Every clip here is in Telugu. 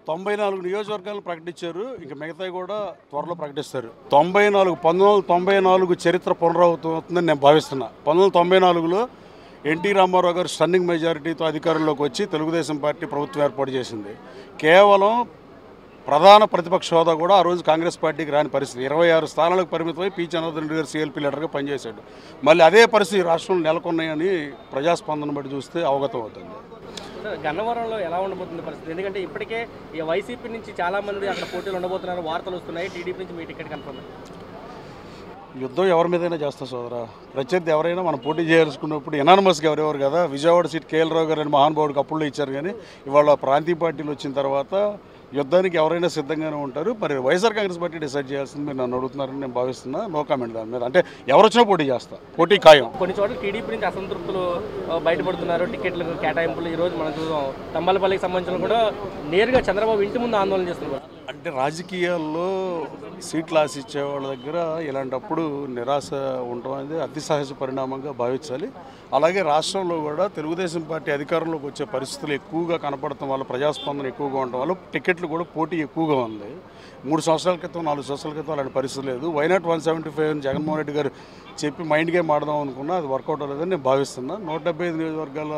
తొంభై నాలుగు నియోజకవర్గాలు ప్రకటించారు ఇంకా మిగతావి కూడా త్వరలో ప్రకటిస్తారు తొంభై నాలుగు పంతొమ్మిది వందల తొంభై నాలుగు చరిత్ర పునరావృతం అవుతుందని నేను భావిస్తున్నా పంతొమ్మిది వందల తొంభై నాలుగులో ఎన్టీ రామారావు గారు స్టన్నింగ్ మెజారిటీతో అధికారంలోకి వచ్చి తెలుగుదేశం పార్టీ ప్రభుత్వం ఏర్పాటు చేసింది కేవలం ప్రధాన ప్రతిపక్ష హోదా కూడా ఆ రోజు కాంగ్రెస్ పార్టీకి రాని పరిస్థితి ఇరవై ఆరు స్థానాలకు పరిమితమై పి జనార్దన్ రెడ్డి గారు సీఎల్పీ లీడర్గా పనిచేశాడు మళ్ళీ అదే పరిస్థితి రాష్ట్రంలో నెలకొన్నాయని ప్రజాస్పందన బట్టి చూస్తే అవగతం అవుతుంది సార్, గన్నవరంలో ఎలా ఉండబోతుంది పరిస్థితి ఎందుకంటే ఇప్పటికే ఈ వైసీపీ నుంచి చాలా మంది అక్కడ పోటీలు ఉండబోతున్నారు వార్తలు వస్తున్నాయి టీడీపీ నుంచి మీ టికెట్ కన్ఫర్మ్ యుద్ధం ఎవరి మీదైనా చేస్తా సోదరా ప్రత్యర్థి ఎవరైనా మనం పోటీ చేయాల్సుకున్నప్పుడు ఎనానమస్గా ఎవరెవరు కదా విజయవాడ సీట్ కేఎల్ రావు గారు అని మహానుభావుడికి అప్పుల్లో ఇచ్చారు కానీ ఇవాళ ప్రాంతీయ పార్టీలు వచ్చిన తర్వాత యుద్ధానికి ఎవరైనా సిద్ధంగానే ఉంటారు మరి వైఎస్ఆర్ కాంగ్రెస్ పార్టీ డిసైడ్ చేయాల్సింది మీరు నన్ను అడుగుతున్నారని నేను భావిస్తున్నా నో కామెంట్ దాని మీద అంటే ఎవరు వచ్చినా పోటీ చేస్తా పోటీ ఖాయం కొన్ని చోట్ల టీడీపీ నుంచి అసంతృప్తులు ఆ, బయటపడుతున్నారు టికెట్లకు కేటాయింపులు ఈ రోజు మనం చూద్దాం తంబాలపల్లికి సంబంధించిన కూడా నేరుగా చంద్రబాబు ఇంటి ముందు ఆందోళన చేస్తున్నారు అంటే రాజకీయాల్లో సీట్లు ఆశించే వాళ్ళ దగ్గర ఇలాంటప్పుడు నిరాశ ఉండడం అనేది అతి సహజ పరిణామంగా భావించాలి అలాగే రాష్ట్రంలో కూడా తెలుగుదేశం పార్టీ అధికారంలోకి వచ్చే పరిస్థితులు ఎక్కువగా కనపడటం వల్ల ప్రజాస్పందన ఎక్కువగా ఉండడం వల్ల టికెట్లు కూడా పోటీ ఎక్కువగా ఉంది మూడు సంవత్సరాల క్రితం నాలుగు సంవత్సరాల క్రితం అలాంటి పరిస్థితి లేదు వైనాట్ వన్ సెవెంటీ ఫైవ్ అని జగన్మోహన్ రెడ్డి గారు చెప్పి మైండ్ గేమ్ ఆడదాం అనుకున్నా అది వర్కౌట్ అవ్వలేదని నేను భావిస్తున్నా నూట డెబ్బై ఐదు నియోజకవర్గాల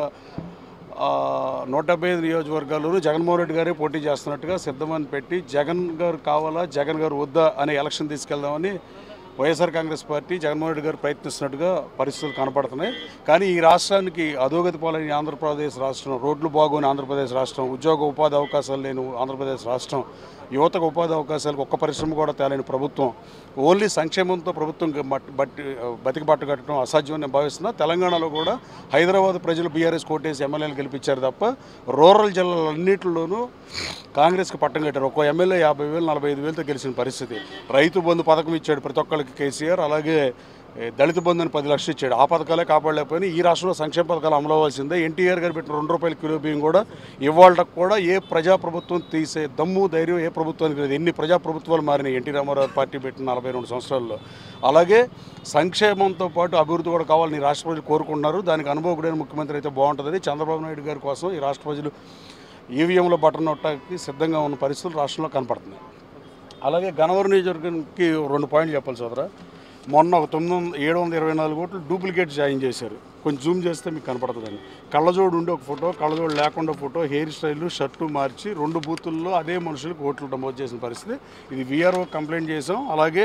ఆ, నూట డెబ్బై ఐదు నియోజకవర్గాల్లోనూ జగన్మోహన్ రెడ్డి గారే పోటీ చేస్తున్నట్టుగా సిద్ధమని పెట్టి జగన్ గారు కావాలా జగన్ గారు వద్దా అనే ఎలక్షన్ తీసుకెళ్దామని వైఎస్ఆర్ కాంగ్రెస్ పార్టీ జగన్మోహన్ రెడ్డి గారు ప్రయత్నిస్తున్నట్టుగా పరిస్థితులు కనపడుతున్నాయి కానీ ఈ రాష్ట్రానికి అధోగతి పాలైన ఆంధ్రప్రదేశ్ రాష్ట్రం రోడ్లు బాగోని ఆంధ్రప్రదేశ్ రాష్ట్రం ఉద్యోగ ఉపాధి అవకాశాలు లేని ఆంధ్రప్రదేశ్ రాష్ట్రం యువతకు ఉపాధి అవకాశాలకు ఒక్క పరిశ్రమ కూడా తేలేని ప్రభుత్వం ఓన్లీ సంక్షేమంతో ప్రభుత్వం గ- మట్- బట్టి బతికి బట్ట కట్టడం అసాధ్యం అని నేను భావిస్తున్నా తెలంగాణలో కూడా హైదరాబాద్ ప్రజలు బీఆర్ఎస్ కోటేసి ఎమ్మెల్యేలు గెలిపించారు తప్ప రూరల్ జిల్లాలన్నింటిలోనూ కాంగ్రెస్కి పట్టం కట్టారు ఒక్కో ఎమ్మెల్యే యాభై వేలు నలభై ఐదు వేలతో గెలిచిన పరిస్థితి రైతు బంధు పథకం ఇచ్చాడు ప్రతి ఒక్కరికి కేసీఆర్ అలాగే ఏ, దళిత బంధు అని పది లక్షలు ఇచ్చాడు ఆ పథకాలే కాపాడలేకపోయినా ఈ రాష్ట్రంలో సంక్షేమ పథకాలు అమలు అవ్వాల్సిందే ఎన్టీఆర్ గారు పెట్టిన రెండు రూపాయల కిలో బియ్యం కూడా ఇవాళకు కూడా ఏ ప్రజాప్రభుత్వం తీసే దమ్ము ధైర్యం ఏ ప్రభుత్వానికి లేదు ఎన్ని ప్రజాప్రభుత్వాలు మారినాయి ఎన్టీ రామారావు పార్టీ పెట్టిన నలభై రెండు సంవత్సరాల్లో అలాగే సంక్షేమంతో పాటు అభివృద్ధి కూడా కావాలని ఈ రాష్ట్ర ప్రజలు కోరుకుంటున్నారు దానికి అనుభవకుడైన ముఖ్యమంత్రి అయితే బాగుంటుంది చంద్రబాబు నాయుడు గారి కోసం ఈ రాష్ట్ర ప్రజలు ఈవీఎంలో బటన్ నొట్టడానికి సిద్ధంగా ఉన్న పరిస్థితులు రాష్ట్రంలో కనపడుతున్నాయి అలాగే గనవరం నియోజకవర్గానికి రెండు పాయింట్లు చెప్పాలి సోదరా మొన్న ఒక తొమ్మిది వందల ఏడు వందల ఇరవై నాలుగు ఓట్లు డూప్లికేట్ జాయిన్ చేశారు కొంచెం జూమ్ చేస్తే మీకు కనపడుతుందండి కళ్ళజోడు ఉండి ఒక ఫోటో కళ్ళజోడు లేకుండా ఫోటో హెయిర్ స్టైల్ షర్టు మార్చి రెండు బూతుల్లో అదే మనుషులకు ఓట్లు నమోదు చేసిన పరిస్థితి ఇది విఆర్ఓ కంప్లైంట్ చేసాం అలాగే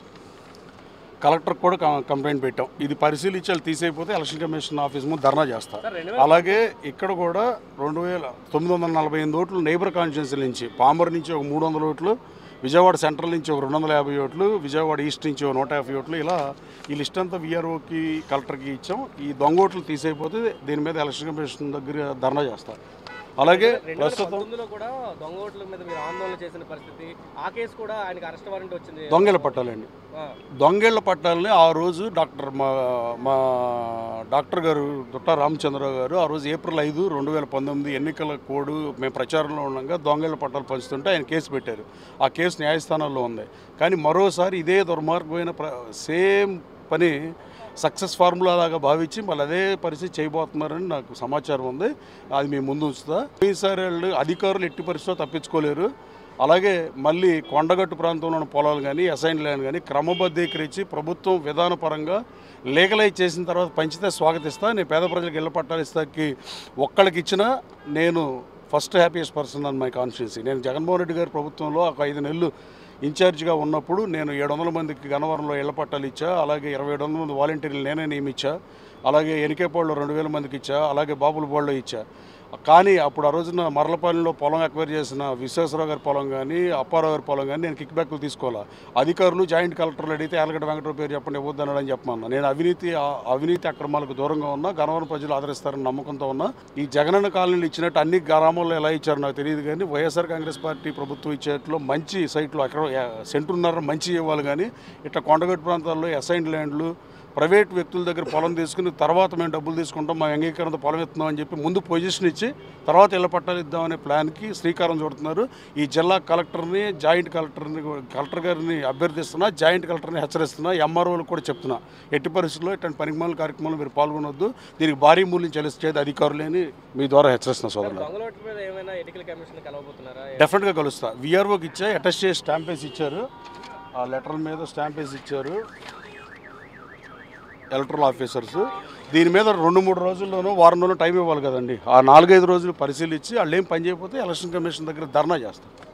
కలెక్టర్ కూడా కం- కంప్లైంట్ పెట్టాం ఇది పరిశీలించి వాళ్ళు తీసేయకపోతే ఎలక్షన్ కమిషన్ ఆఫీస్ ముందు ధర్నా చేస్తా సార్ రెండు అలాగే ఇక్కడ కూడా రెండు వేల తొమ్మిది వందల నలభై ఎనిమిది ఓట్లు నైబర్ కాన్స్టిట్యున్సీ నుంచి పామర్ నుంచి ఒక మూడు వందల ఓట్లు విజయవాడ సెంట్రల్ నుంచి ఒక రెండు వందల యాభై ఓట్లు విజయవాడ ఈస్ట్ నుంచి ఒక నూట యాభై ఓట్లు ఇలా ఈ లిస్ట్ అంతా విఆర్ఓకి కలెక్టర్కి ఇచ్చాం ఈ దొంగ ఓట్లు తీసేయకపోతే దీని మీద ఎలక్షన్ కమిషన్ దగ్గర ధర్నా చేస్తారు అలాగే రెండు వేల ప్రస్తుతం పంతొమ్మిదిలో కూడా దొంగ ఓట్ల మీద మీరు ఆందోళన చేసిన పరిస్థితి ఆ కేసు కూడా ఆయనకి అరెస్ట్ వారెంట్ వచ్చింది దొంగల పట్టాలండి ఆ, దొంగేళ్ల పట్టాలని ఆ రోజు డాక్టర్ మా మా డాక్టర్ గారు దుట్టా రామచంద్రరావు గారు ఆ రోజు ఏప్రిల్ ఐదు రెండు వేల పంతొమ్మిది ఎన్నికల కోడ్ మేము ప్రచారంలో ఉండగా దొంగేళ్ల పట్టాలు పంచుతుంటే ఆయన కేసు పెట్టారు ఆ కేసు న్యాయస్థానాల్లో ఉంది కానీ మరోసారి ఇదే దుర్మార్గమైన ప్ర సేమ్ పని సక్సెస్ ఫార్ములా లాగా భావించి మళ్ళీ అదే పరిస్థితి చేయబోతున్నారని నాకు సమాచారం ఉంది అది మేము ముందు ఉంచుతా ఈసారి వాళ్ళు అధికారులు ఎట్టి పరిస్థితిలో తప్పించుకోలేరు అలాగే మళ్ళీ కొండగట్టు ప్రాంతంలో ఉన్న పొలాలు కానీ అసైన్ ల్యాండ్ కానీ క్రమబద్ధీకరించి ప్రభుత్వం విధానపరంగా లీగలైజ్ చేసిన తర్వాత పంచితే స్వాగతిస్తా నేను పేద ప్రజలకు ఇళ్ల పట్టాలు ఇస్తాకి ఒక్కళ్ళకి ఇచ్చినా నేను first happiest person on my constituency నేను జగన్మోహన్ రెడ్డి గారి ప్రభుత్వంలో ఒక ఐదు నెలలు ఇన్ఛార్జిగా ఉన్నప్పుడు నేను ఏడు వందల మందికి గన్నవరంలో ఇళ్ల పట్టాలు ఇచ్చా అలాగే ఇరవై ఏడు వందల మంది వాలంటీర్లు నేనే నియమించా అలాగే ఎనికేపాడులో రెండు వేల మందికి ఇచ్చా అలాగే బాపులపాడులో ఇచ్చా కానీ అప్పుడు ఆ రోజున మరలపాలెంలో పొలం ఎక్వైర్ చేసిన విశ్వేశ్వరరావు గారి పొలం కానీ అప్పారావు గారి పొలం కానీ నేను కిక్ బ్యాక్లు తీసుకోవాలా అధికారులు జాయింట్ కలెక్టర్లు అడిగితే యాలగడ్డ వెంకటరావు పేరు చెప్పండి ఇవ్వద్దన్నాడని చెప్పమన్నా నేను అవినీతి ఆ- అవినీతి అక్రమాలకు దూరంగా ఉన్నా గనవరం ప్రజలు ఆదరిస్తారని నమ్మకంతో ఉన్నా ఈ జగనన్న కాలనీలు ఇచ్చినట్టు అన్ని గ్రామాల్లో ఎలా ఇచ్చారో నాకు తెలియదు కానీ వైఎస్ఆర్ కాంగ్రెస్ పార్టీ ప్రభుత్వం ఇచ్చేట్లో మంచి సైట్లు అక్కడ సెంటున్నర మంచి ఇవ్వాలి కానీ ఇట్లా కొండగట్టు ప్రాంతాల్లో అసైన్ ల్యాండ్లు ప్రైవేట్ వ్యక్తుల దగ్గర పొలం తీసుకుని తర్వాత మేము డబ్బులు తీసుకుంటాం మా అంగీకారంతో పొలం ఇస్తున్నాం అని చెప్పి ముందు పొజిషన్ ఇచ్చి తర్వాత ఇళ్ల పట్టాలు ఇద్దామనే ప్లాన్కి శ్రీకారం చుడుతున్నారు ఈ జిల్లా కలెక్టర్ని జాయింట్ కలెక్టర్ని కలెక్టర్ గారిని అభ్యర్థిస్తున్నా జాయింట్ కలెక్టర్ని హెచ్చరిస్తున్నా ఎంఆర్ఓలకు కూడా చెప్తున్నా ఎట్టి పరిస్థితుల్లో ఇట్లాంటి పనికిమాల కార్యక్రమాలు మీరు పాల్గొనొద్దు దీనికి భారీ మూల్యం చెల్లించేది అధికారులేని మీ ద్వారా హెచ్చరిస్తున్నా సోదరులు దొంగల ఓట్ల మీద ఏమైనా ఎన్నికల కమిషన్ కలవబోతున్నారా డెఫినెట్గా కలుస్తా విఆర్ఓకి ఇచ్చా అటెస్ట్ చేసి స్టాంప్ వేసి ఇచ్చారు ఆ లెటర్ మీద స్టాంప్ వేసి ఇచ్చారు ఎలక్ట్రల్ ఆఫీసర్స్ దీని మీద రెండు మూడు రోజుల్లోనూ వారం రోజులు టైం ఇవ్వాలి కదండి ఆ నాలుగైదు రోజులు పరిశీలించి వాళ్ళు ఏం పని చేయకపోతే ఎలక్షన్ కమిషన్ దగ్గర ధర్నా చేస్తారు